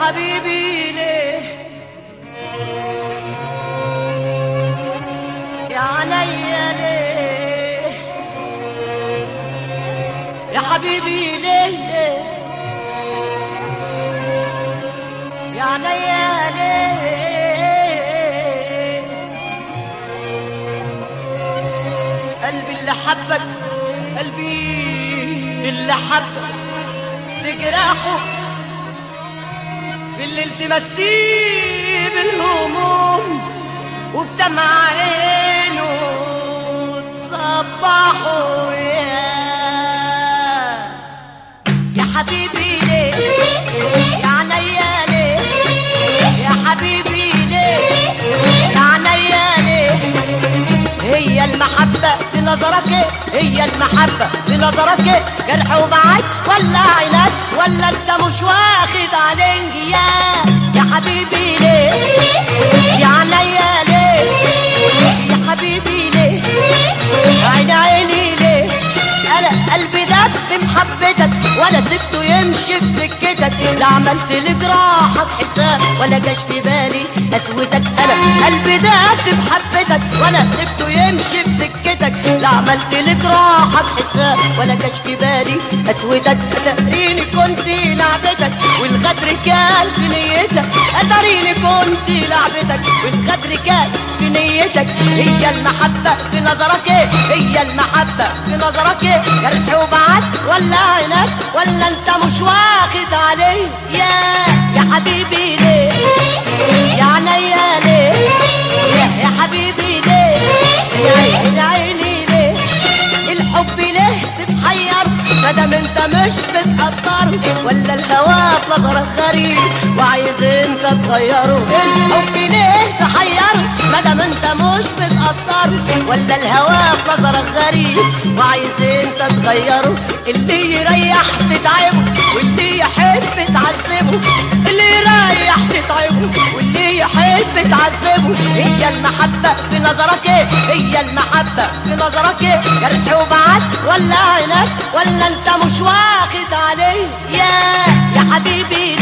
حبيبي ليه يا عليا ليه يا حبيبي ليه ليه يا عليا ليه قلبي اللي حبك قلبي اللي حبك تجرحه في الليل تمسيه بالهموم وبدمع عينه تصبحه يا يا حبيبي ليه يا عينيا ليه يا حبيبي ليه يا عينيا ليه هي المحبة في نظرك إيه؟ هي المحبة في نظرك إيه؟ جرح وبعد ولا عناد ولا انت مش واخد عليك يا يا حبيبي ليه يا عينيا ليه يا حبيبي ليه عين عيني ليه انا قلبي داب في محبتك ولا سبته يمشي في سكتك لا عملت لجراحك حساب ولا جاش في بالي قسوتك انا قلبي داب في محبتك ولا سبته يمشي في سكتك لا عملت لجراحك حساب ولا جاش في بالي قسوتك اتريني كنت لعبتك والغدر كان في نيتك اتريني كنت لعبتك والغدر كان في نيتك هي المحبة في نظرك ايه هي المحبة في نظرك ايه جرح وبعد ولا عناد ولا انت مش واخد عليه يا يا حبيبي ليه يا عينيا ليه يا, يا حبيبي ليه يا عين عيني ليه الحب ليه تتحير مادام انت مش بتقدره ولا الهوى في نظرك غريب وعايز انت تغيره الحب ليه تحيره مادام انت مش بتقدره ولا الهوى في نظرك غريب وعايز انت تغيره اللي يريح تتعبه واللي يحب تعذبه اللي يريح تتعبه واللي يحب تعذبه هي المحبة في نظرك ايه هي المحبة في نظرك ايه جرح وبعد ولا عناد ولا انت مش واخد عليه يا يا حبيبي